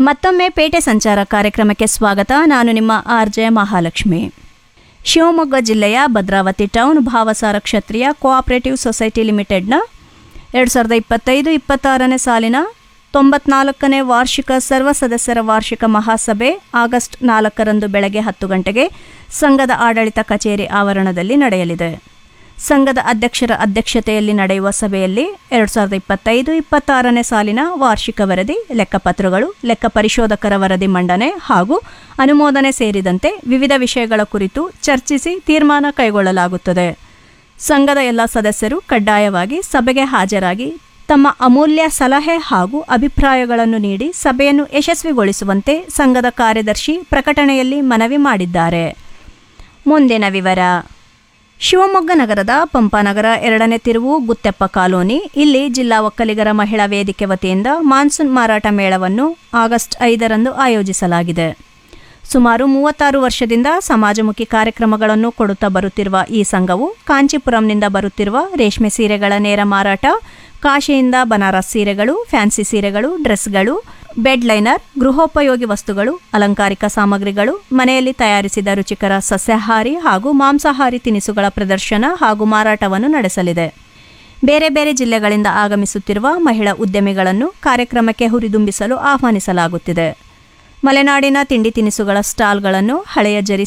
ಮತ್ತೊಮ್ಮೆ ಪೇಟೆ ಸಂಚಾರ ಕಾರ್ಯಕ್ರಮಕ್ಕೆ ಸ್ವಾಗತ ನಾನು ನಿಮ್ಮ ಆರ್ ಜೆ ಮಹಾಲಕ್ಷ್ಮಿ ಶಿವಮೊಗ್ಗ ಜಿಲ್ಲೆಯ Bhadravati town Bhavasara Kshatriya co-operative society ಲಿಮಿಟೆಡ್ನ ಎರಡು ಸಾವಿರದ ಇಪ್ಪತ್ತೈದು ಇಪ್ಪತ್ತಾರನೇ ಸಾಲಿನ ತೊಂಬತ್ನಾಲ್ಕನೇ ವಾರ್ಷಿಕ ಸರ್ವ ಸದಸ್ಯರ ವಾರ್ಷಿಕ ಮಹಾಸಭೆ ಆಗಸ್ಟ್ ನಾಲ್ಕರಂದು ಬೆಳಗ್ಗೆ ಹತ್ತು ಗಂಟೆಗೆ ಸಂಘದ ಆಡಳಿತ ಕಚೇರಿ ಆವರಣದಲ್ಲಿ ನಡೆಯಲಿದೆ ಸಂಘದ ಅಧ್ಯಕ್ಷರ ಅಧ್ಯಕ್ಷತೆಯಲ್ಲಿ ನಡೆಯುವ ಸಭೆಯಲ್ಲಿ ಎರಡು ಸಾವಿರದ ಇಪ್ಪತ್ತೈದು ಇಪ್ಪತ್ತಾರನೇ ಸಾಲಿನ ವಾರ್ಷಿಕ ವರದಿ ಲೆಕ್ಕಪತ್ರಗಳು ಲೆಕ್ಕ ಪರಿಶೋಧಕರ ವರದಿ ಮಂಡನೆ ಹಾಗೂ ಅನುಮೋದನೆ ಸೇರಿದಂತೆ ವಿವಿಧ ವಿಷಯಗಳ ಕುರಿತು ಚರ್ಚಿಸಿ ತೀರ್ಮಾನ ಕೈಗೊಳ್ಳಲಾಗುತ್ತದೆ ಸಂಘದ ಎಲ್ಲ ಸದಸ್ಯರು ಕಡ್ಡಾಯವಾಗಿ ಸಭೆಗೆ ಹಾಜರಾಗಿ ತಮ್ಮ ಅಮೂಲ್ಯ ಸಲಹೆ ಹಾಗೂ ಅಭಿಪ್ರಾಯಗಳನ್ನು ನೀಡಿ ಸಭೆಯನ್ನು ಯಶಸ್ವಿಗೊಳಿಸುವಂತೆ ಸಂಘದ ಕಾರ್ಯದರ್ಶಿ ಪ್ರಕಟಣೆಯಲ್ಲಿ ಮನವಿ ಮಾಡಿದ್ದಾರೆ ಮುಂದಿನ ವಿವರ ಶಿವಮೊಗ್ಗ ನಗರದ ಪಂಪಾನಗರ ಎರಡನೇ ತಿರುವು ಗುತ್ತೆಪ್ಪ ಕಾಲೋನಿ ಇಲ್ಲಿ ಜಿಲ್ಲಾ ಒಕ್ಕಲಿಗರ ಮಹಿಳಾ ವೇದಿಕೆ ವತಿಯಿಂದ ಮಾನ್ಸೂನ್ ಮಾರಾಟ ಮೇಳವನ್ನು ಆಗಸ್ಟ್ ಐದರಂದು ಆಯೋಜಿಸಲಾಗಿದೆ ಸುಮಾರು ಮೂವತ್ತಾರು ವರ್ಷದಿಂದ ಸಮಾಜಮುಖಿ ಕಾರ್ಯಕ್ರಮಗಳನ್ನು ಕೊಡುತ್ತಾ ಬರುತ್ತಿರುವ ಈ ಸಂಘವು ಕಾಂಚೀಪುರಂನಿಂದ ಬರುತ್ತಿರುವ ರೇಷ್ಮೆ ಸೀರೆಗಳ ನೇರ ಮಾರಾಟ ಕಾಶಿಯಿಂದ ಬನಾರಸ್ ಸೀರೆಗಳು ಫ್ಯಾನ್ಸಿ ಸೀರೆಗಳು ಡ್ರೆಸ್ಗಳು ಬೆಡ್ ಲೈನರ್ ಗೃಹೋಪಯೋಗಿ ವಸ್ತುಗಳು ಅಲಂಕಾರಿಕ ಸಾಮಗ್ರಿಗಳು ಮನೆಯಲ್ಲಿ ತಯಾರಿಸಿದ ರುಚಿಕರ ಸಸ್ಯಾಹಾರಿ ಹಾಗೂ ಮಾಂಸಾಹಾರಿ ತಿನಿಸುಗಳ ಪ್ರದರ್ಶನ ಹಾಗೂ ಮಾರಾಟವನ್ನು ನಡೆಸಲಿದೆ ಬೇರೆ ಬೇರೆ ಜಿಲ್ಲೆಗಳಿಂದ ಆಗಮಿಸುತ್ತಿರುವ ಮಹಿಳಾ ಉದ್ಯಮಿಗಳನ್ನು ಕಾರ್ಯಕ್ರಮಕ್ಕೆ ಹುರಿದುಂಬಿಸಲು ಆಹ್ವಾನಿಸಲಾಗುತ್ತಿದೆ ಮಲೆನಾಡಿನ ತಿಂಡಿ ತಿನಿಸುಗಳ ಸ್ಟಾಲ್ಗಳನ್ನು ಹಳೆಯ ಜರಿ